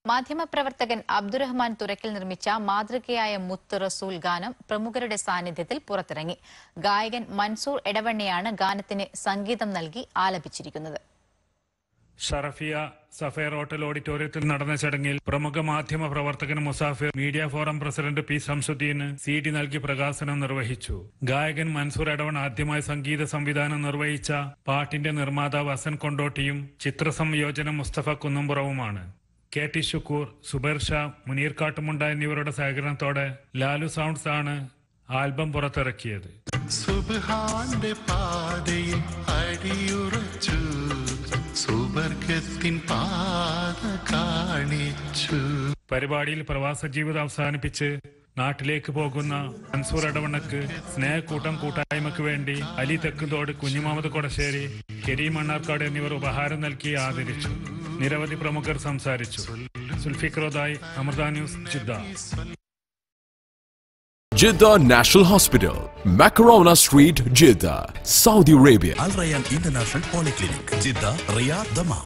മാധ്യമപ്രവർത്തകൻ അബ്ദുറഹ്മാൻ തുറക്കിൽ നിർമ്മിച്ച മാതൃകയായ മുത്ത് റസൂൽ ഗാനം പ്രമുഖരുടെ സാന്നിധ്യത്തിൽ പുറത്തിറങ്ങി ഗായകൻ മൻസൂർ എടവണ്ണയാണ് ഗാനത്തിന് സംഗീതം നൽകി ആലപിച്ചിരിക്കുന്നത് ഷറഫിയ സഫേർ ഹോട്ടൽ ഓഡിറ്റോറിയത്തിൽ നടന്ന ചടങ്ങിൽ പ്രമുഖ മാധ്യമ പ്രവർത്തകൻ Musafir media forum president P ശംസുദ്ദീന് സി ഡി നൽകി പ്രകാശനം നിർവഹിച്ചു ഗായകൻ മൻസൂർ എടവൺ ആദ്യമായി സംഗീത സംവിധാനം നിർവഹിച്ച പാട്ടിന്റെ നിർമ്മാതാവ് ഹസൻ കൊണ്ടോട്ടിയും ചിത്രസംയോജനം മുസ്തഫ കുന്നുംപുറവുമാണ് കെ ടി ഷുക്കൂർ സുബൈർ ഷാ മുനീർ കാട്ടുമുണ്ട എന്നിവരുടെ സഹകരണത്തോടെ ലാലു സൗണ്ട്സ് ആണ് ആൽബം പുറത്തിറക്കിയത് സുബ്ഹാന്റെ പാതയിൽ അടിയുറച്ചു സുവർഗത്തിൻ പാത കാണിച്ചു പരിപാടിയിൽ പ്രവാസ ജീവിതം അവസാനിപ്പിച്ച് നാട്ടിലേക്ക് പോകുന്ന മൻസൂർ എടവണ്ണക്ക് സ്നേഹക്കൂട്ടം കൂട്ടായ്മയ്ക്ക് വേണ്ടി അലി തെക്കുതോട് കുഞ്ഞുമുഹമ്മദ് കൊടശ്ശേരി കരീം മണ്ണാർക്കാട് എന്നിവർ ഉപഹാരം നൽകി ആദരിച്ചു നിരവധി പ്രമുഖർ സംസാരിച്ചു സുൽഫിക്രോദായി Amrita news Jeddah Jeddah National Hospital, Macarona Street, Jeddah, Saudi Arabia. Al Rayyan International Polyclinic, Jeddah, Riyadh, Dammam.